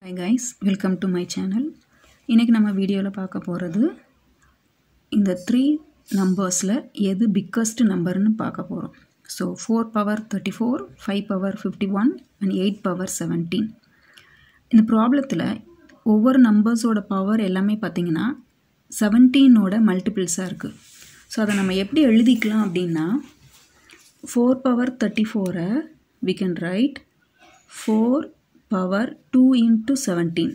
high guys welcome to my channel இன்றைக்கி நம்ம வீடியோவில் பார்க்க போகிறது இந்த த்ரீ நம்பர்ஸில் எது பிக்கஸ்ட் நம்பர்னு பார்க்க போகிறோம் so four power thirty four five power fifty one and eight power seventeen இந்த ப்ராப்ளத்தில் ஒவ்வொரு நம்பர்ஸோட பவர் எல்லாமே பார்த்திங்கன்னா செவன்டீனோட மல்டிபிள்ஸாக இருக்குது ஸோ அதை நம்ம எப்படி எழுதிக்கலாம் அப்படின்னா ஃபோர் பவர் தேர்ட்டி ஃபோரை we can write four power two into seventeen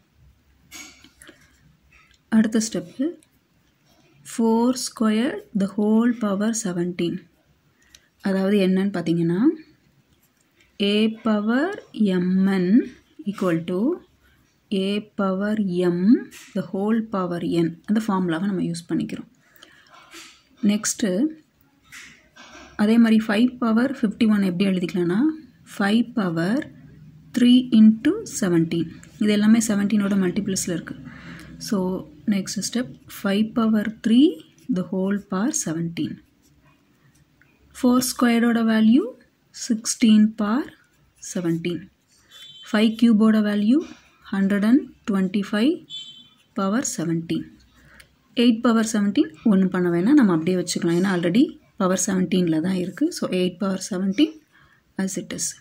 அடுத்த step four square the whole power seventeen அதாவது என்னன்னு பார்த்தீங்கன்னா a power m n equal to a power m the whole power n அந்த ஃபார்முலாவை நம்ம யூஸ் பண்ணிக்கிறோம் next அதே மாதிரி ஃபைவ் பவர் ஃபிஃப்டி ஒன் எப்படி எழுதிக்கலாம்னா five power three into seventeen இது எல்லாமே செவன்டீனோட மல்டிபிள்ஸில் இருக்குது so next step five power three the whole bar seventeen four ஸ்கொயரோட value sixteen bar seventeen five க்யூபோட value hundred and twenty five power seventeen eight power seventeen ஒன்றும் பண்ண வேணாம் நம்ம அப்படியே வச்சுக்கலாம் ஏன்னா ஆல்ரெடி பவர் செவன்டீனில் தான் இருக்குது so eight power seventeen as it is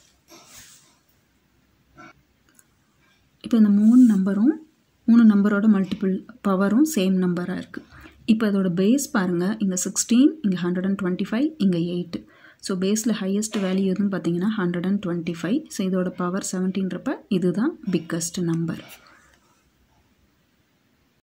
இப்போ இந்த மூணு நம்பரும் மூணு நம்பரோட மல்டிபிள் பவரும் சேம் நம்பராக இருக்குது இப்போ அதோட பேஸ் பாருங்கள் இங்கே சிக்ஸ்டீன் இங்கே ஹண்ட்ரட் அண்ட் டுவெண்ட்டி ஃபைவ் இங்கே எயிட் ஸோ பேஸில் ஹையஸ்ட் வேல்யூ எதுன்னு பார்த்தீங்கன்னா hundred and twenty five so இதோட பவர் செவன்டீன்றப்ப இதுதான் பிக்கஸ்ட் நம்பர்